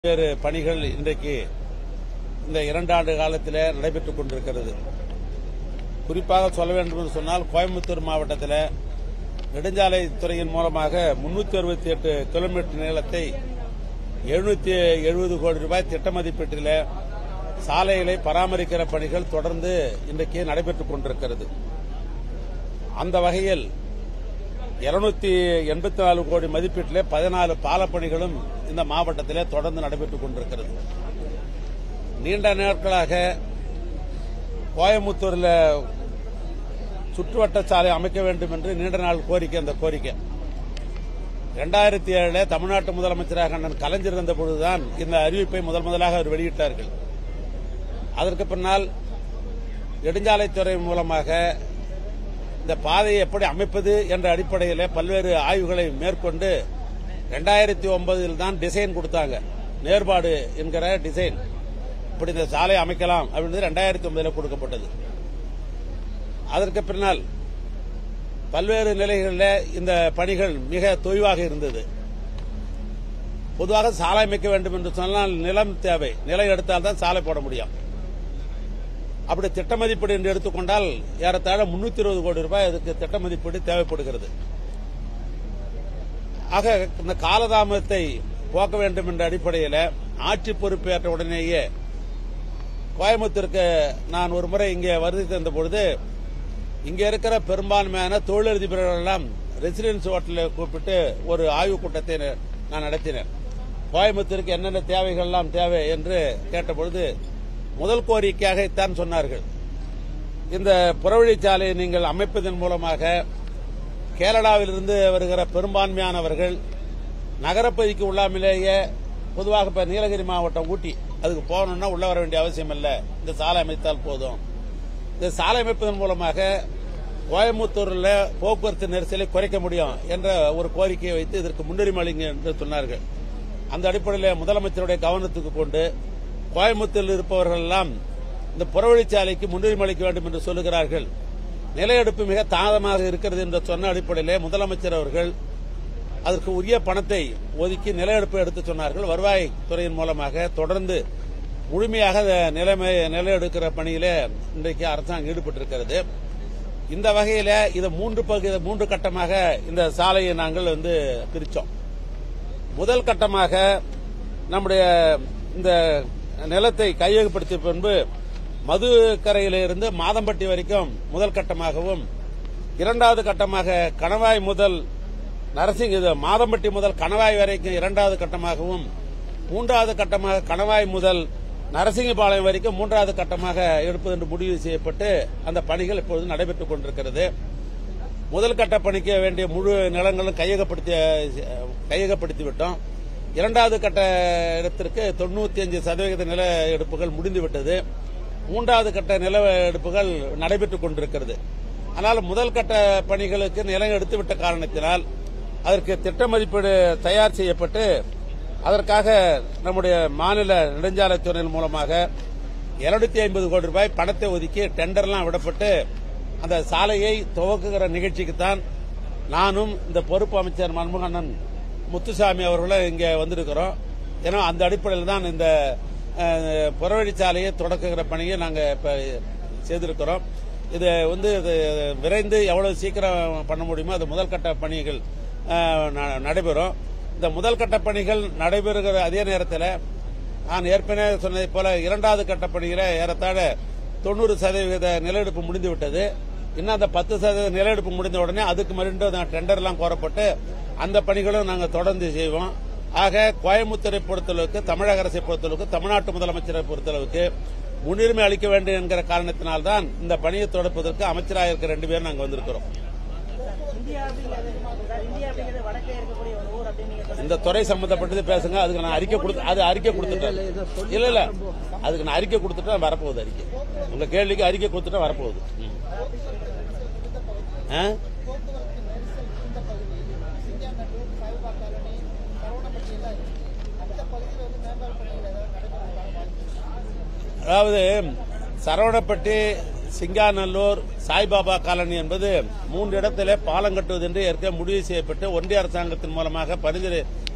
பல்வேறு பணிகள் இன்றைக்கு இந்த இரண்டாண்டு காலத்தில் நடைபெற்றுக் கொண்டிருக்கிறது குறிப்பாக சொல்ல வேண்டும் என்று சொன்னால் கோயம்புத்தூர் மாவட்டத்தில் நெடுஞ்சாலை துறையின் மூலமாக முன்னூத்தி அறுபத்தி எட்டு கிலோமீட்டர் நீளத்தை எழுநூத்தி எழுபது கோடி ரூபாய் திட்ட மதிப்பீட்டில் சாலைகளை பராமரிக்கிற பணிகள் தொடர்ந்து இன்றைக்கு நடைபெற்றுக் கொண்டிருக்கிறது அந்த வகையில் இருநூத்தி எண்பத்தி நாலு கோடி மதிப்பீட்டில் பதினாலு பாலப்பணிகளும் இந்த மாவட்டத்திலே தொடர்ந்து நடைபெற்றுக் கொண்டிருக்கிறது நீண்ட நாட்களாக கோயம்புத்தூரில் சுற்றுவட்ட சாலை அமைக்க வேண்டும் என்று நீண்ட நாள் கோரிக்கை அந்த கோரிக்கை இரண்டாயிரத்தி ஏழுல தமிழ்நாட்டு முதலமைச்சராக அண்ணன் கலைஞர் இருந்த பொழுதுதான் இந்த அறிவிப்பை முதல் முதலாக அவர் வெளியிட்டார்கள் அதற்கு பின்னால் நெடுஞ்சாலைத்துறை மூலமாக இந்த பாதையை எப்படி அமைப்பது என்ற அடிப்படையில் பல்வேறு ஆய்வுகளை மேற்கொண்டு ரெண்டாயிரத்தி ஒன்பதில் தான் டிசைன் கொடுத்தாங்க நேர்பாடு என்கிற டிசைன் இப்படி இந்த சாலை அமைக்கலாம் அப்படின்னு ரெண்டாயிரத்தி ஒன்பதில் கொடுக்கப்பட்டது அதற்கு பின்னால் பல்வேறு நிலைகளில் இந்த பணிகள் மிக தொய்வாக இருந்தது பொதுவாக சாலை அமைக்க வேண்டும் என்று சொன்னால் நிலம் தேவை நிலம் எடுத்தால் தான் சாலை போட முடியும் அப்படி திட்ட மதிப்பீடு என்று எடுத்துக்கொண்டால் ஏறத்தாழ முன்னூத்தி இருபது கோடி ரூபாய் அதுக்கு திட்ட மதிப்பீடு தேவைப்படுகிறது ஆக இந்த காலதாமதத்தை போக்க வேண்டும் என்ற அடிப்படையில் ஆட்சி பொறுப்பேற்ற உடனேயே கோயம்புத்தூருக்கு நான் ஒரு முறை இங்கே வருகை தந்த பொழுது இங்கே இருக்கிற பெரும்பான்மையான தொழிலதிபர்கள் எல்லாம் ரெசிடென்ஸ் ஹோட்டலில் கூப்பிட்டு ஒரு ஆய்வுக் கூட்டத்தை நான் நடத்தினேன் கோயம்புத்தூருக்கு என்னென்ன தேவைகள் எல்லாம் தேவை என்று கேட்டபொழுது முதல் கோரிக்கையாக இத்தான் சொன்னார்கள் இந்த புறவழிச்சாலையை நீங்கள் அமைப்பதன் மூலமாக கேரளாவிலிருந்து வருகிற பெரும்பான்மையானவர்கள் நகரப்பகுதிக்கு உள்ளாமலேயே பொதுவாக இப்ப நீலகிரி மாவட்டம் ஊட்டி அதுக்கு போகணும்னா உள்ள வர வேண்டிய அவசியம் இல்லை இந்த சாலை அமைத்தால் போதும் இந்த சாலை அமைப்பதன் மூலமாக கோயம்புத்தூரில் போக்குவரத்து நெரிசலை குறைக்க முடியும் என்ற ஒரு கோரிக்கையை வைத்து இதற்கு முன்னுரிமை அளிங்க என்று சொன்னார்கள் அந்த அடிப்படையில் முதலமைச்சருடைய கவனத்துக்கு கொண்டு கோயம்புத்தூரில் இருப்பவர்கள் எல்லாம் இந்த புறவழிச்சாலைக்கு முன்னுரிமை அளிக்க வேண்டும் என்று சொல்லுகிறார்கள் நிலையெடுப்பு மிக தாமதமாக இருக்கிறது என்று சொன்ன அடிப்படையிலே முதலமைச்சர் அவர்கள் அதற்கு உரிய பணத்தை ஒதுக்கி நிலையெடுப்பு எடுத்து சொன்னார்கள் வருவாய் துறையின் மூலமாக தொடர்ந்து முழுமையாக அந்த நிலைமை நிலையெடுக்கிற பணியிலே இன்றைக்கு அரசாங்கம் ஈடுபட்டிருக்கிறது இந்த வகையில இது மூன்று பகுதி மூன்று கட்டமாக இந்த சாலையை நாங்கள் வந்து பிரிச்சோம் முதல் கட்டமாக நம்முடைய இந்த நிலத்தை கையகப்படுத்திய பின்பு மதுக்கரையிலிருந்து மாதம்பட்டி வரைக்கும் முதல் கட்டமாகவும் இரண்டாவது கட்டமாக கணவாய் முதல் நரசிங் இது மாதம்பட்டி முதல் கணவாய் வரைக்கும் இரண்டாவது கட்டமாகவும் மூன்றாவது கட்டமாக கணவாய் முதல் நரசிங்கபாளையம் வரைக்கும் மூன்றாவது கட்டமாக எடுப்பது என்று முடிவு செய்யப்பட்டு அந்த பணிகள் இப்பொழுது நடைபெற்றுக் கொண்டிருக்கிறது முதல் கட்ட பணிக்கு வேண்டிய முழு நிலங்களும் கையகப்படுத்தி கையகப்படுத்தி விட்டோம் இரண்டாவது கட்ட இடத்திற்கு தொண்ணூத்தி அஞ்சு சதவிகித நில எடுப்புகள் முடிந்துவிட்டது மூன்றாவது கட்ட நில எடுப்புகள் நடைபெற்றுக் கொண்டிருக்கிறது ஆனால் முதல் கட்ட பணிகளுக்கு நிலம் எடுத்துவிட்ட காரணத்தினால் அதற்கு திட்ட மதிப்பீடு தயார் செய்யப்பட்டு அதற்காக நம்முடைய மாநில நெடுஞ்சாலைத்துறையின் மூலமாக இருநூத்தி ஐம்பது கோடி ரூபாய் பணத்தை ஒதுக்கி டெண்டர்லாம் விடப்பட்டு அந்த சாலையை துவக்குகிற நிகழ்ச்சிக்குத்தான் நானும் இந்த பொறுப்பு அமைச்சர் மன்மோகனன் முத்துசாமி அவர்களும் இங்கே வந்திருக்கிறோம் ஏன்னா அந்த அடிப்படையில் தான் இந்த அஹ், புறவழிச்சாலையை தொடக்குகிற பணியை நாங்கள் இப்போ செய்திருக்கிறோம் இது வந்து இது விரைந்து எவ்வளவு சீக்கிரம் பண்ண முடியுமோ அது முதல் கட்ட பணிகள் அஹ், ந- நடைபெறும் இந்த முதல் கட்ட பணிகள் நடைபெறுகிற அதே நேரத்தில் நான் ஏற்கனவே சொன்னதை போல இரண்டாவது கட்ட பணிகளை ஏறத்தாழ தொண்ணூறு சதவீத நிலஎடுப்பு முடிந்து விட்டது இன்னும் அந்த பத்து சதவீத நிலஎடுப்பு முடிந்த உடனே அதுக்கு மறுபடியும் டெண்டர்லாம் கோரப்பட்டு அந்த பணிகளும் நாங்கள் தொடர்ந்து செய்வோம் ஆக கோயம்புத்தூரை பொறுத்தளவுக்கு தமிழக அரசை பொறுத்தளவுக்கு தமிழ்நாட்டு முதலமைச்சரை பொறுத்தளவுக்கு முன்னுரிமை அளிக்க வேண்டும் என்கிற காரணத்தினால்தான் இந்த பணியை தொடர்ப்பதற்கு அமைச்சராக இருக்கிற ரெண்டு பேரும் நாங்கள் வந்திருக்கிறோம் இந்தியா அப்படிங்கிறது சார், இந்தியா அப்படிங்கிறது வடக்கே இருக்கக்கூடிய ஒரு ஊர் அப்படின்னு நீங்க சொன்னீங்க. இந்த துறை சம்பந்தப்பட்டது பேசுங்க அதுக்கு நான் அறிக்கை கொடுத்து அது அறிக்கை கொடுத்துட்டேன் இல்ல இல்ல அதுக்கு நான் அறிக்கை கொடுத்துட்டா வரப்போகுது அறிக்கை உங்க கேள்விக்கு அறிக்கை கொடுத்துட்டா வரப்போகுது ம். ஆ? அதாவது சரவணப்பட்டி சிங்காநல்லூர் சாய்பாபா காலனி என்பது மூன்று இடத்திலே பாலம் கட்டுவது என்று ஏற்கனவே முடிவு செய்யப்பட்டு ஒன்றிய அரசாங்கத்தின் மூலமாக பரிந்துரை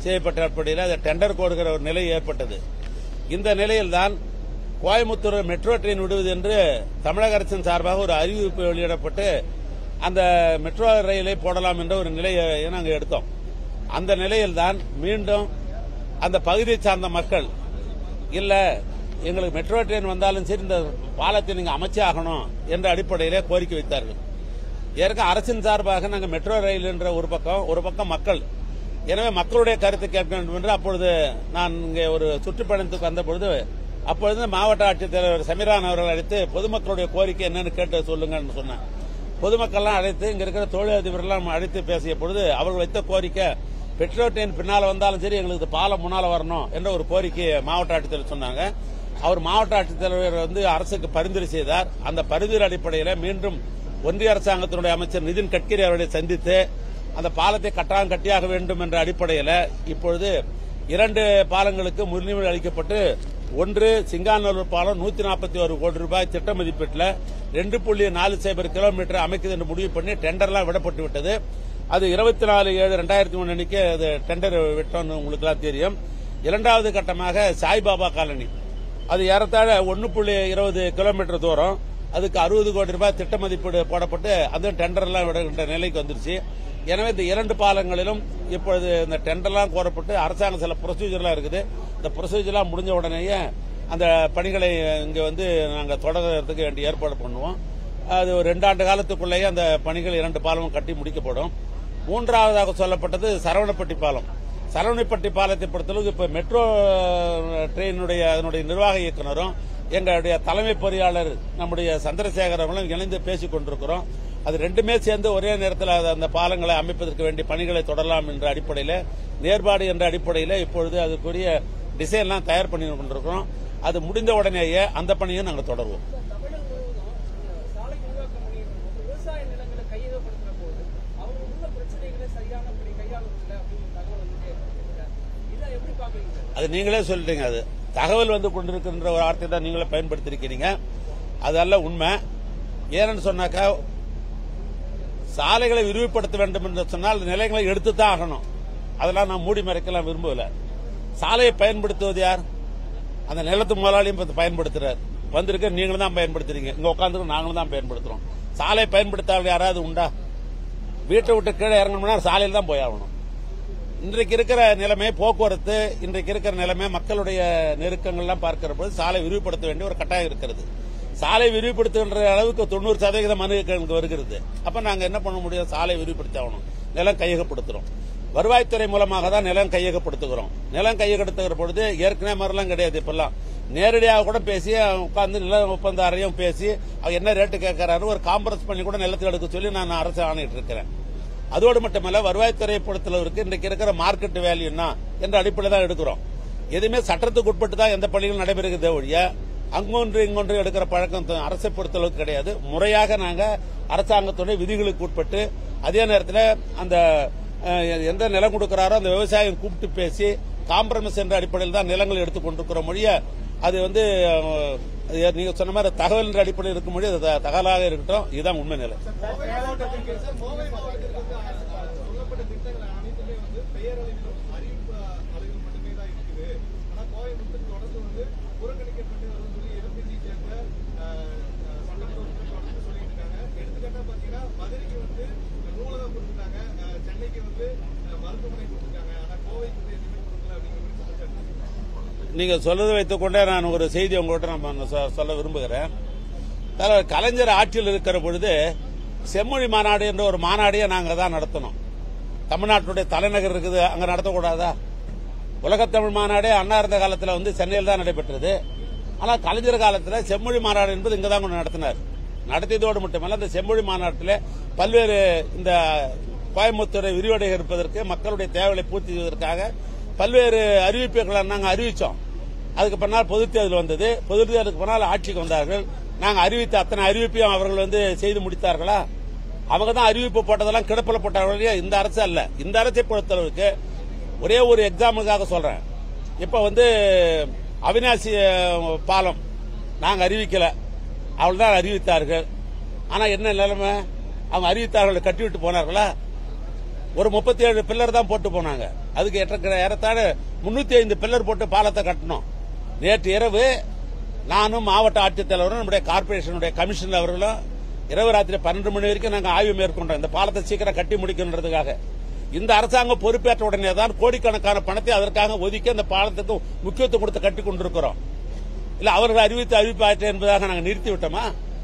செய்யப்பட்ட அடிப்படையில் அது டெண்டர் கோருகிற ஒரு நிலை ஏற்பட்டது இந்த நிலையில்தான் கோயம்புத்தூர் மெட்ரோ ட்ரெயின் விடுவது என்று தமிழக அரசின் சார்பாக ஒரு அறிவிப்பு வெளியிடப்பட்டு அந்த மெட்ரோ ரயிலை போடலாம் என்ற ஒரு நிலையை நாங்கள் எடுத்தோம் அந்த நிலையில்தான் மீண்டும் அந்த பகுதியை சார்ந்த மக்கள் இல்ல எங்களுக்கு மெட்ரோ ட்ரெயின் வந்தாலும் சரி இந்த பாலத்தை நீங்க அமைச்சே ஆகணும் என்ற அடிப்படையிலே கோரிக்கை வைத்தார்கள் ஏற்க அரசின் சார்பாக நாங்கள் மெட்ரோ ரயில் என்ற ஒரு பக்கம் ஒரு பக்கம் மக்கள் எனவே மக்களுடைய கருத்தை கேட்க வேண்டும் என்று அப்பொழுது நான் இங்கே ஒரு சுற்றுப்பயணத்துக்கு வந்த பொழுது அப்பொழுது மாவட்ட ஆட்சித்தலைவர் சமீரான் அவர்கள் அழைத்து பொதுமக்களுடைய கோரிக்கை என்னன்னு கேட்டு சொல்லுங்கன்னு சொன்னேன் பொதுமக்கள்லாம் அழைத்து இங்க இருக்கிற தொழிலதிபர்கள்லாம் அழைத்து பேசிய பொழுது அவர்கள் வைத்த கோரிக்கை பெட்ரோல் ட்ரெயின் பின்னால வந்தாலும் சரி எங்களுக்கு பாலம் முன்னால வரணும் என்ற ஒரு கோரிக்கையை மாவட்ட ஆட்சித்தலைவர் சொன்னாங்க அவர் மாவட்ட ஆட்சித்தலைவர் வந்து அரசுக்கு பரிந்துரை செய்தார் அந்த பரிந்துரை அடிப்படையில் மீண்டும் ஒன்றிய அரசாங்கத்தினுடைய அமைச்சர் நிதின் கட்கரி அவர்களை சந்தித்து அந்த பாலத்தை கட்டாயம் கட்டியாக வேண்டும் என்ற அடிப்படையில் இப்பொழுது இரண்டு பாலங்களுக்கு முன்னுரிமை அளிக்கப்பட்டு ஒன்று சிங்காநல்லூர் பாலம் நூத்தி நாற்பத்தி ஒரு கோடி ரூபாய் திட்ட மதிப்பீட்டில் ரெண்டு புள்ளி நாலு சைபர் கிலோமீட்டர் அமைக்குது என்று முடிவு பண்ணி டெண்டர்லாம் விடப்பட்டு விட்டது அது இருபத்தி நாலு ஏழு ரெண்டாயிரத்தி மூணு அன்னைக்கு அது டெண்டர் விட்டோம்னு உங்களுக்கு எல்லாம் தெரியும் இரண்டாவது கட்டமாக சாய்பாபா காலனி அது ஏறத்தாழ ஒன்னு புள்ளி இருபது கிலோமீட்டர் தூரம் அதுக்கு அறுபது கோடி ரூபாய் திட்ட மதிப்பீடு போடப்பட்டு அந்த டெண்டர்லாம் விடுகின்ற நிலைக்கு வந்துருச்சு எனவே இந்த இரண்டு பாலங்களிலும் இப்பொழுது இந்த டெண்டர்லாம் கோரப்பட்டு அரசாங்கம் சில ப்ரொசீஜர்லாம் இருக்குது இந்த ப்ரொசீஜர்லாம் முடிஞ்ச உடனேயே அந்த பணிகளை இங்கே வந்து நாங்கள் தொடர்றதுக்கு வேண்டிய ஏற்பாடு பண்ணுவோம் அது ஒரு ரெண்டு ஆண்டு காலத்துக்குள்ளேயே அந்த பணிகள் இரண்டு பாலமும் கட்டி முடிக்கப்படும் மூன்றாவதாக சொல்லப்பட்டது சரவணப்பட்டி பாலம் சரவணப்பட்டி பாலத்தை பொறுத்தளவுக்கு இப்ப மெட்ரோ ட்ரெயினுடைய அதனுடைய நிர்வாக இயக்குனரும் எங்களுடைய தலைமை பொறியாளர் நம்முடைய சந்திரசேகர் அவர்களும் இணைந்து பேசிக் கொண்டிருக்கிறோம் அது ரெண்டுமே சேர்ந்து ஒரே நேரத்தில் அது அந்த பாலங்களை அமைப்பதற்கு வேண்டிய பணிகளை தொடரலாம் என்ற அடிப்படையில் நேர்பாடு என்ற அடிப்படையில் இப்பொழுது அதுக்குரிய டிசைன்லாம் தயார் பண்ணி கொண்டிருக்கிறோம் அது முடிந்த உடனேயே அந்த பணியும் நாங்கள் தொடருவோம் தமிழகம் முழுவதும் சாலை விரிவாக்க பணியின் போது விவசாய நிலங்களை கையகப்படுத்துற போது அவங்க உள்ள பிரச்சனைகளை சரியானபடி கையாளவில்லை அப்படின்னு தகவல் வந்துட்டே இருக்கு இதை எப்படி பாக்குறீங்க அது நீங்களே சொல்லிட்டீங்க அது தகவல் வந்து கொண்டிருக்கின்ற ஒரு வார்த்தை தான் நீங்களே பயன்படுத்திருக்கிறீங்க அதல்ல உண்மை ஏன்னு சொன்னாக்கா சாலைகளை விரிவுபடுத்த வேண்டும் என்று சொன்னால் நிலையங்களை எடுத்து தான் ஆகணும் அதெல்லாம் நான் மூடி மறைக்கலாம் விரும்பல சாலையை பயன்படுத்துவது யார் அந்த நிலத்து முதலாளியும் இப்ப பயன்படுத்துறாரு வந்திருக்க நீங்களும் தான் பயன்படுத்துறீங்க இங்க உட்காந்துருக்கு நாங்களும் தான் பயன்படுத்துறோம் சாலை பயன்படுத்தாத யாராவது உண்டா வீட்டை விட்டு கீழே இறங்கணும்னா சாலையில் தான் போய் ஆகணும் இன்றைக்கு இருக்கிற நிலைமை போக்குவரத்து இன்றைக்கு இருக்கிற நிலைமை மக்களுடைய நெருக்கங்கள்லாம் பார்க்கிற போது சாலை விரிவுபடுத்த வேண்டிய ஒரு கட்டாயம் இருக்கிறது சாலை விரிவுபடுத்துகின்ற அளவுக்கு தொண்ணூறு சதவீத மனு எங்களுக்கு வருகிறது அப்ப நாங்க என்ன பண்ண முடியும் சாலை விரிவுபடுத்தி ஆகணும் நிலம் கையகப்படுத்துறோம் வருவாய்த்துறை மூலமாக தான் நிலம் கையகப்படுத்துகிறோம் நிலம் கையகப்படுத்துகிற பொழுது ஏற்கனவே மாதிரிலாம் கிடையாது இப்பெல்லாம் நேரடியாக கூட பேசி உட்கார்ந்து நில ஒப்பந்தாரையும் பேசி அவர் என்ன ரேட்டு கேட்கறாரு ஒரு காம்பரஸ் பண்ணி கூட நிலத்துக்கு எடுக்க சொல்லி நான் அரசு ஆணையிட்டு இருக்கிறேன் அதோடு மட்டுமல்ல வருவாய்த்துறை பொறுத்தளவிற்கு இன்றைக்கு இருக்கிற மார்க்கெட் வேல்யூன்னா என்ற அடிப்படையில் தான் எடுக்கிறோம் எதுவுமே சட்டத்துக்கு உட்பட்டு தான் எந்த பள்ளிகளும் நடைபெறுகிறதே ஒழிய அங்கொன்று இங்கொன்று எடுக்கிற பழக்கம் த- அரசை பொறுத்தளவுக்கு கிடையாது முறையாக நாங்க அரசாங்கத்துடைய விதிகளுக்கு உட்பட்டு அதே நேரத்தில் அந்த அஹ், எந்த நிலம் கொடுக்கிறாரோ அந்த விவசாயம் கூப்பிட்டு பேசி காம்ப்ரமைஸ் என்ற அடிப்படையில் தான் நிலங்கள் எடுத்துக் கொண்டிருக்கிறோம் மொழிய அது வந்து அஹ், அது நீங்க சொன்ன மாதிரி தகவல் என்ற அடிப்படையில் இருக்கும் மொழி அது த- தகவலாக இருக்கட்டும் இதுதான் உண்மை நிலை கோவை மாவட்டத்திற்கு சார் கோவை மாவட்டத்திற்கு அஹ், சொல்லப்பட்ட திட்டங்கள் அனைத்துமே வந்து பெயரளவிலும் அறிவிப்பு அளவில் மட்டுமே தான் இருக்குது ஆனா கோயம்புத்தூர் தொடர்ந்து வந்து புறக்கணிக்கப்பட்டு வரும்னு சொல்லி எதிர்கட்சி சேர்ந்த அஹ், அஹ், சட்டமன்ற உறுப்பினர் தொடர்ந்து சொல்லிட்டு இருக்காங்க எடுத்துக்காட்டா பாத்தீங்கன்னா மதுரைக்கு வந்து நூலகம் கொடுத்துட்டாங்க அஹ், சென்னைக்கு வந்து அஹ், மருத்துவமனை கொடுத்துட்டாங்க ஆனா கோவைக்கு வந்து எதுவுமே கொடுக்கல அப்படிங்கிற மாதிரி குற்றச்சாட்டு நீங்க சொல்றதை வைத்துக்கொண்டே நான் ஒரு செய்தி உங்கள்கிட்ட நான் சொ- சொல்ல விரும்புகிறேன் தலைவர் கலைஞர் ஆட்சியில் இருக்கிற பொழுது செம்மொழி மாநாடு என்ற ஒரு மாநாடையே நாங்க தான் நடத்தணும் தமிழ்நாட்டுடைய தலைநகர் இருக்குது அங்க நடத்தக்கூடாதா உலகத்தமிழ் மாநாடே அண்ணா இருந்த காலத்தில் வந்து சென்னையில் தான் நடைபெற்றது ஆனால் கலைஞர் காலத்தில் செம்மொழி மாநாடு என்பது இங்க தான் கொண்டு நடத்தினார் நடத்தியதோடு மட்டுமல்ல இந்த செம்மொழி மாநாட்டில் பல்வேறு இந்த கோயம்புத்தூரை விரிவடை இருப்பதற்கு மக்களுடைய தேவைகளை பூர்த்தி செய்வதற்காக பல்வேறு அறிவிப்புகளை நாங்கள் அறிவிச்சோம் அதுக்கு பின்னால் பொதுத் தேர்தல் வந்தது பொதுத் தேர்தலுக்கு பின்னால் ஆட்சிக்கு வந்தார்கள் நாங்கள் அறிவித்த அத்தனை அறிவிப்பையும் அவர்கள் வந்து செய்து முடித்தார்களா அவங்க தான் அறிவிப்பு போட்டதெல்லாம் கிடப்பில் போட்டார்கள் இந்த அரசு அல்ல இந்த அரசை பொறுத்தளவுக்கு ஒரே ஒரு எக்ஸாம்பிளுக்காக சொல்றேன் இப்ப வந்து அவினாசி அஹ், பாலம் நாங்க அறிவிக்கல அவள் தான் அறிவித்தார்கள் ஆனா என்ன நிலைமை அவங்க அறிவித்தார்கள் கட்டிவிட்டு போனார்களா ஒரு முப்பத்தி ஏழு பில்லர் தான் போட்டு போனாங்க அதுக்கு ஏற்ற ஏறத்தாழ முன்னூத்தி ஐந்து பில்லர் போட்டு பாலத்தை கட்டணும் நேற்று இரவு நானும் மாவட்ட ஆட்சித்தலைவரும் நம்முடைய கார்பரேஷனுடைய கமிஷனர் அவர்களும் இரவு ராத்திரி பன்னெண்டு மணி வரைக்கும் நாங்கள் ஆய்வு மேற்கொண்டோம் இந்த பாலத்தை சீக்கிரம் கட்டி முடிக்கணுன்றதுக்காக இந்த அரசாங்கம் பொறுப்பேற்ற உடனே தான் கோடிக்கணக்கான பணத்தை அதற்காக ஒதுக்கி அந்த பாலத்துக்கு முக்கியத்துவம் கொடுத்து கட்டி கொண்டிருக்கிறோம் இல்ல அவர்கள் அறிவித்து அறிவிப்பாற்று என்பதாக நாங்கள் நிறுத்தி விட்டோமா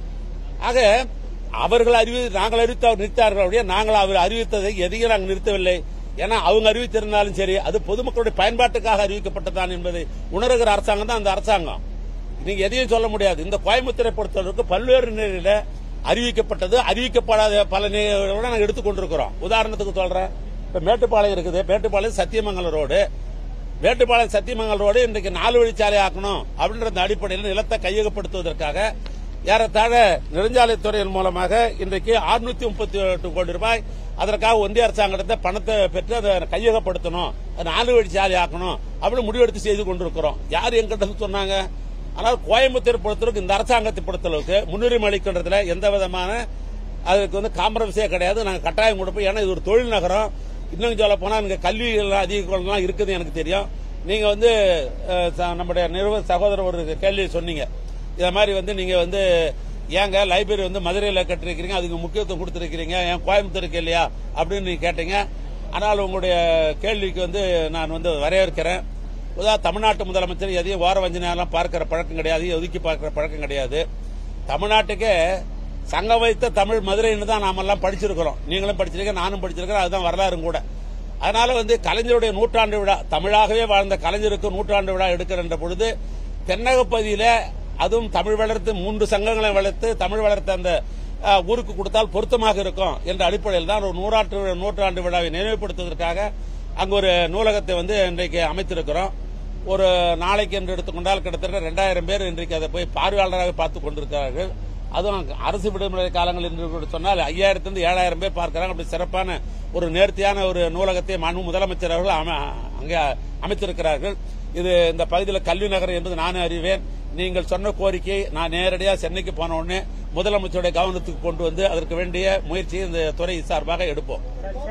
ஆக அவர்கள் அறிவி நாங்கள் அறிவித்து அவர் நிறுத்தார்கள் ஒழிய நாங்கள் அவர் அறிவித்ததை எதையும் நாங்கள் நிறுத்தவில்லை ஏன்னா அவங்க அறிவித்திருந்தாலும் சரி அது பொதுமக்களுடைய பயன்பாட்டுக்காக அறிவிக்கப்பட்டதான் என்பதை உணர்கிற அரசாங்கம் தான் அந்த அரசாங்கம் நீங்க எதையும் சொல்ல முடியாது இந்த கோயம்புத்தூரை பொறுத்தவரைக்கும் பல்வேறு நிலையில அறிவிக்கப்பட்டது அறிவிக்கப்படாத பல நிலையோட நாங்கள் எடுத்துக்கொண்டிருக்கிறோம் உதாரணத்துக்கு சொல்றேன் இப்ப மேட்டுப்பாளையம் இருக்குது மேட்டுப்பாளையம் சத்தியமங்கலம் ரோடு மேட்டுப்பாளையம் சத்தியமங்கலம் ரோடு இன்றைக்கு நாலு வழிச்சாலை ஆக்கணும் அப்படின்ற அந்த அடிப்படையில் நிலத்தை கையகப்படுத்துவதற்காக ஏறத்தாழ நெடுஞ்சாலைத்துறையின் மூலமாக இன்றைக்கு 638 முப்பத்தி எட்டு கோடி ரூபாய் அதற்காக ஒன்றிய அரசாங்கத்தை பணத்தை பெற்று அதை கையகப்படுத்தணும் அது நாலு வழி சாலை ஆக்கணும் அப்படின்னு முடிவெடுத்து செய்து கொண்டிருக்கிறோம் யார் எங்கிட்ட சொன்னாங்க ஆனால் கோயம்புத்தூர் பொறுத்தளவுக்கு இந்த அரசாங்கத்தை பொறுத்தளவுக்கு முன்னுரிமை அளிக்கின்றதுல எந்த விதமான அதுக்கு வந்து காம்ப்ரமைஸே கிடையாது நாங்கள் கட்டாயம் கொடுப்போம் ஏன்னா இது ஒரு தொழில் நகரம் இன்னும் சொல்ல போனா இங்க கல்வி அதிகலாம் இருக்குது எனக்கு தெரியும் நீங்க வந்து அஹ், ச- நம்முடைய நிறுவன சகோதரர் ஒரு கேள்வி சொன்னீங்க இத மாதிரி வந்து நீங்க வந்து ஏங்க லைப்ரரி வந்து மதுரையில் கட்டிருக்கிறீங்க அதுக்கு முக்கியத்துவம் கொடுத்திருக்கிறீங்க ஏன் கோயம்புத்தூருக்கு இல்லையா அப்படின்னு நீங்க கேட்டீங்க ஆனால் உங்களுடைய கேள்விக்கு வந்து நான் வந்து வரவேற்கிறேன் உதா தமிழ்நாட்டு முதலமைச்சர் எதையும் வார வஞ்சனையெல்லாம் பார்க்கிற பழக்கம் கிடையாது ஒதுக்கி பார்க்கிற பழக்கம் கிடையாது தமிழ்நாட்டுக்கே சங்கம் வைத்த தமிழ் மதுரைன்னு தான் நாமெல்லாம் படிச்சிருக்கிறோம் நீங்களும் படிச்சிருக்கீங்க நானும் படிச்சிருக்கிறேன் அதுதான் வரலாறும் கூட அதனால வந்து கலைஞருடைய நூற்றாண்டு விழா தமிழாகவே வாழ்ந்த கலைஞருக்கு நூற்றாண்டு விழா எடுக்கின்ற பொழுது தென்னக பகுதியில அதுவும் தமிழ் வளர்த்து மூன்று சங்கங்களை வளர்த்து தமிழ் வளர்த்த அந்த அஹ், ஊருக்கு கொடுத்தால் பொருத்தமாக இருக்கும் என்ற அடிப்படையில் தான் ஒரு நூறாண்டு நூற்றாண்டு விழாவை நினைவுபடுத்துவதற்காக அங்கு ஒரு நூலகத்தை வந்து இன்றைக்கு அமைத்திருக்கிறோம் ஒரு நாளைக்கு என்று எடுத்துக்கொண்டால் கிட்டத்தட்ட ரெண்டாயிரம் பேர் இன்றைக்கு அதை போய் பார்வையாளராக பார்த்துக் கொண்டிருக்கிறார்கள் அதுவும் அரசு விடுமுறை காலங்கள் என்று கூட சொன்னால் ஐயாயிரத்திலிருந்து ஏழாயிரம் பேர் பார்க்கிறாங்க அப்படி சிறப்பான ஒரு நேர்த்தியான ஒரு நூலகத்தை மாண்பு முதலமைச்சர் அவர்கள் அம- அங்கே அமைத்திருக்கிறார்கள் இது இந்த பகுதியில் கல்வி நகரம் என்பது நானே அறிவேன் நீங்கள் சொன்ன கோரிக்கை நான் நேரடியாக சென்னைக்கு போன உடனே முதலமைச்சருடைய கவனத்துக்கு கொண்டு வந்து அதற்கு வேண்டிய முயற்சியை இந்த துறை சார்பாக எடுப்போம்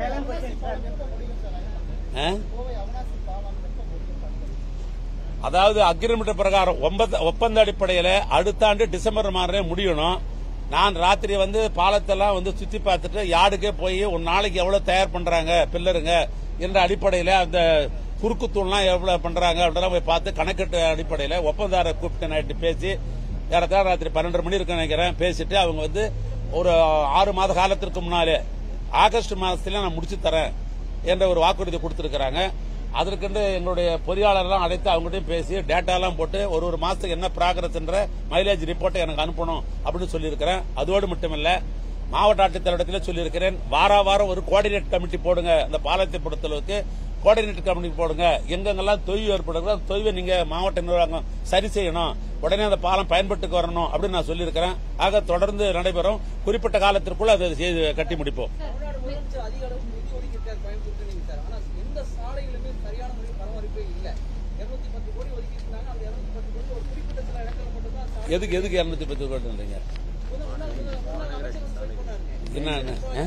ஆ? அதாவது அக்ரிமெண்ட் பிரகாரம் ஒன்பது- ஒப்பந்த அடிப்படையில அடுத்த ஆண்டு டிசம்பர் மாதம் முடியணும் நான் ராத்திரி வந்து பாலத்தெல்லாம் வந்து சுத்தி பார்த்துட்டு யார்டுக்கே போய் ஒரு நாளைக்கு எவ்வளவு தயார் பண்றாங்க பில்லருங்க என்ற அடிப்படையில அந்த குறுக்கு தூள்லாம் எவ்வளவு பண்றாங்க அப்படிலாம் போய் பார்த்து கணக்கெட்டு அடிப்படையில ஒப்பந்தார கூப்பிட்டு நைட்டு பேசி ஏறத்தாழ ராத்திரி பன்னெண்டு மணி இருக்கு நினைக்கிறேன் பேசிட்டு அவங்க வந்து ஒரு ஆறு மாத காலத்திற்கு முன்னாலே ஆகஸ்ட் மாதத்துல நான் முடிச்சு தரேன் என்ற ஒரு வாக்குறுதி கொடுத்திருக்கிறாங்க அதற்கென்று எங்களுடைய பொறியாளர்லாம் அழைத்து அவங்ககிட்டயும் பேசி டேட்டாலாம் போட்டு ஒரு ஒரு மாசத்துக்கு என்ன ப்ராக்ரஸ் என்ற மைலேஜ் ரிப்போர்ட்டை எனக்கு அனுப்பணும் அப்படின்னு சொல்லியிருக்கிறேன் அதோடு மட்டுமல்ல மாவட்ட ஆட்சித்தலைவரத்தில் சொல்லியிருக்கிறேன் வார வாரம் ஒரு கோஆர்டினேட் கமிட்டி போடுங்க அந்த பாலத்தை பொறுத்தளவுக்கு கோஆர்டினேட் கமிட்டி போடுங்க எங்கெங்கெல்லாம் தொய்வு ஏற்படுகிறதோ அந்த தொய்வை நீங்க மாவட்ட நிர்வாகம் சரி செய்யணும் உடனே அந்த பாலம் பயன்பட்டுக்கு வரணும் அப்படின்னு நான் சொல்லியிருக்கிறேன் ஆக தொடர்ந்து நடைபெறும் குறிப்பிட்ட காலத்திற்குள்ள அதை செய்து கட்டி முடிப்போம் தமிழ்நாடு முதலமைச்சர் அதிக அளவு நிதி ஒதுக்கியிருக்காரு கோயம்புத்தூருக்கு நீங்க சார் ஆனா எந்த சாலைகளுமே சரியான முறையில் பராமரிப்பே இல்ல இருநூத்தி பத்து கோடி ஒதுக்கியிருந்தாங்க அந்த இருநூத்தி பத்து கோடி ஒரு குறிப்பிட்ட சில இடங்கள் மட்டும் தான் சாலை எதுக்கு எதுக்கு இருநூத்தி பத்து கோடின்றீங்க முன்னாள் முன்னாள் முன்னாள் அமைச்சர் வந்து சொல்லி போனாரு என்ன ஆ?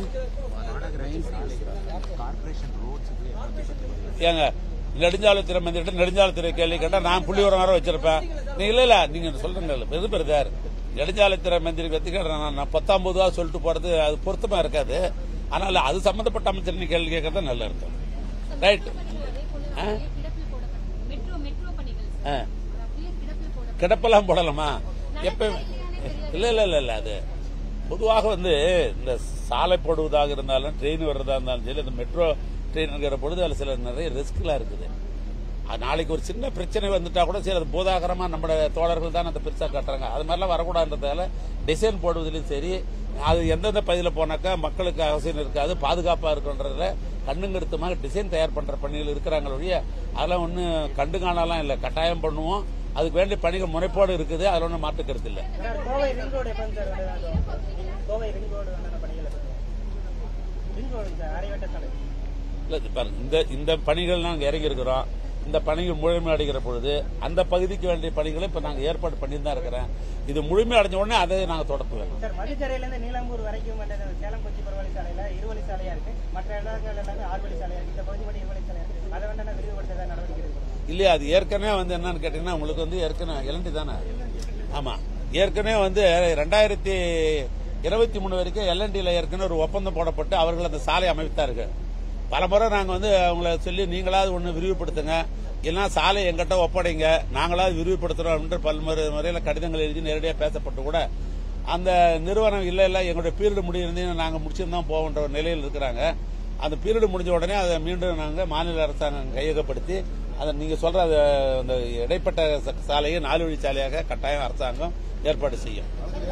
கார்பரேஷன் ரோட்ஸ் ஏங்க நெடுஞ்சாலைத்துறை மந்திரிட்ட நெடுஞ்சாலைத்துறை கேள்வி கேட்டா நான் புள்ளி ஒரு நேரம் வச்சிருப்பேன் நீங்க இல்ல இல்ல நீங்க சொல்லுங்க எது பெருதார் நெடுஞ்சாலைத்துறை மந்திரி பத்தி கேட்டா நான் நான் பத்தாம் பொதுவா சொல்லிட்டு போறது அது பொருத்தமா இருக்காது ஆனால் அது சம்பந்தப்பட்ட அமைச்சர் நீ கேள்வி கேட்கறது நல்லா இருக்கும் ரைட் ஆ? கிடப்பில் போடப்படும் மெட்ரோ மெட்ரோ பணிகள் ஆ. சார் அப்படியே கிடப்பில் போட கிடப்பெல்லாம் போடலாமா எப்ப இல்ல இல்ல இல்ல இல்ல அது பொதுவாக வந்து இந்த சாலை போடுவதாக இருந்தாலும் ட்ரெயின் வர்றதா இருந்தாலும் சரி இந்த மெட்ரோ ட்ரெயின்ங்கிற பொழுது அதில் சில நிறைய ரிஸ்க்லாம் இருக்குது அது நாளைக்கு ஒரு சின்ன பிரச்சனை வந்துட்டா கூட சரி அது பூதாகரமா நம்ம தோழர்கள் தான் அந்த பெருசா காட்டுறாங்க அது மாதிரிலாம் வரக்கூடாதுன்றதால டிசைன் போடுவதிலும் சரி அது எந்தெந்த பகுதியில் போனாக்கா மக்களுக்கு அவசியம் இருக்காது பாதுகாப்பா இருக்குன்றதுல கண்ணுங்கெடுத்துமாக டிசைன் தயார் பண்ற பணிகள் இருக்கிறாங்க ஒழிய அதெல்லாம் ஒன்றும் கண்டு காணலாம் இல்லை கட்டாயம் பண்ணுவோம் அதுக்கு வேண்டிய பணிகள் முனைப்போடு இருக்குது அதில் ஒன்றும் மாற்று கருத்து இல்லை சார் கோவை ரிங் ரோடு எப்போ சார் வருது? கோவை ரிங் ரோடு வந்தான பணிகள் எப்போ ரிங் ரோடு சார் அரைவட்ட சாலை இல்ல இது பாருங்க இந்த இந்த பணிகள் நாங்க இறங்கி இருக்கிறோம் இந்த பணிகள் முழுமையடைகிற பொழுது அந்த பகுதிக்கு வேண்டிய பணிகளை இப்ப நாங்க ஏற்பாடு பண்ணி தான் இருக்கிறேன் இது முழுமை அடைஞ்ச உடனே அதை நாங்க தொடக்குவேன் சார் மதுக்கரையில இருந்து நீலாம்பூர் வரைக்கும் வந்து சேலம் கொச்சி புறவழி சாலையில இருவழி சாலையா இருக்கு மற்ற இடங்கள் எல்லாமே ஆறு வழி சாலையா இருக்கு இந்த பகுதி மட்டும் இருவழி சாலையா இருக்கு அதை வந்து நான் விரிவுபடுத்த ஏதாவது நடவடிக்கை எடுக்கணும் இல்லையா அது ஏற்கனவே வந்து என்னன்னு கேட்டீங்கன்னா உங்களுக்கு வந்து ஏற்கனவே எலண்டி தானே ஆமா ஏற்கனவே வந்து ரெண்டாயிரத்தி இருபத்தி மூணு வரைக்கும் எல்என்டியில் ஏற்கனவே ஒரு ஒப்பந்தம் போடப்பட்டு அவர்கள் அந்த சாலை அமைத்தார்கள் பல முறை நாங்க வந்து அவங்கள சொல்லி நீங்களாவது ஒன்று விரிவுபடுத்துங்க இல்லைன்னா சாலை எங்கிட்ட ஒப்படைங்க நாங்களாவது விரிவுபடுத்துறோம் என்று பல்வேறு முறையில் கடிதங்கள் எழுதி நேரடியாக பேசப்பட்டு கூட அந்த நிறுவனம் இல்ல இல்ல எங்களுடைய பீரியட் முடியிருந்தே நாங்க முடிச்சிருந்தோம் போகின்ற ஒரு நிலையில் இருக்கிறாங்க அந்த பீரியட் முடிஞ்ச உடனே அதை மீண்டும் நாங்க மாநில அரசாங்கம் கையகப்படுத்தி அதை நீங்க சொல்ற அது அந்த இடைப்பட்ட ச- சாலையை நாலு வழி சாலையாக கட்டாயம் அரசாங்கம் ஏற்பாடு செய்யும்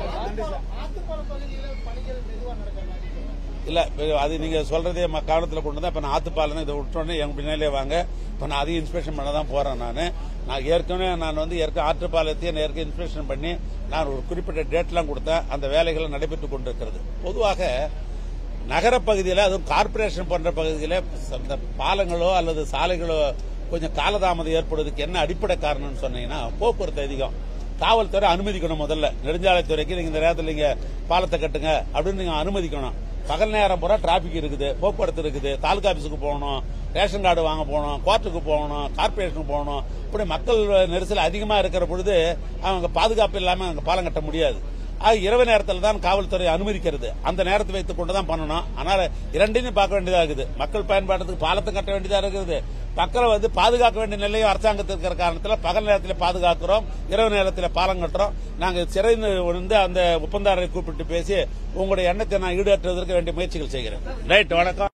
இல்ல இப்ப அது நீங்க சொல்றதே ம- கவனத்துல கொண்டு தான் இப்ப நான் ஆத்துப்பாலம் தான் இதை விட்டோன்னே எங்க பின்னாலே வாங்க இப்ப நான் அதையும் இன்ஸ்பெக்ஷன் பண்ண தான் போறேன் நான் நான் ஏற்கனவே நான் வந்து ஏற்க ஆற்றுப்பாலத்தையும் நான் ஏற்க இன்ஸ்பெக்ஷன் பண்ணி நான் ஒரு குறிப்பிட்ட டேட்லாம் கொடுத்தேன் அந்த வேலைகள் நடைபெற்றுக் கொண்டிருக்கிறது பொதுவாக நகரப்பகுதியில் அதுவும் கார்ப்பரேஷன் போன்ற பகுதியில் இந்த பாலங்களோ அல்லது சாலைகளோ கொஞ்சம் காலதாமதம் ஏற்படுவதற்கு என்ன அடிப்படை காரணம்னு சொன்னீங்கன்னா போக்குவரத்து அதிகம் காவல்துறை அனுமதிக்கணும் முதல்ல நெடுஞ்சாலைத்துறைக்கு நீங்க இந்த நேரத்தில் நீங்க பாலத்தை கட்டுங்க அப்படின்னு நீங்க அனுமதிக்கணும் பகல் நேரம் பூரா டிராபிக் இருக்குது போக்குவரத்து இருக்குது தாலுகா ஆபீஸுக்கு போகணும் ரேஷன் கார்டு வாங்க போகணும் கோர்ட்டுக்கு போகணும் கார்பரேஷனுக்கு போகணும் இப்படி மக்கள் நெரிசல் அதிகமா இருக்கிற பொழுது அவங்க பாதுகாப்பு இல்லாம அங்க பாலம் கட்ட முடியாது அது இரவு நேரத்தில் தான் காவல்துறை அனுமதிக்கிறது அந்த நேரத்தை வைத்துக் கொண்டு தான் பண்ணணும் ஆனால் இரண்டையும் பார்க்க வேண்டியதா இருக்குது மக்கள் பயன்பாட்டுக்கு பாலத்தை கட்ட வேண்டியதா இருக்குது மக்களை வந்து பாதுகாக்க வேண்டிய நிலையும் அரசாங்கத்தில் இருக்கிற காரணத்தில் பகல் நேரத்தில் பாதுகாக்கிறோம் இரவு நேரத்தில் பாலம் கட்டுறோம் நாங்கள் சிறை வந்து அந்த ஒப்பந்தாரரை கூப்பிட்டு பேசி உங்களுடைய எண்ணத்தை நான் ஈடேற்றுவதற்கு வேண்டிய முயற்சிகள் செய்கிறேன் ரைட் வணக்கம்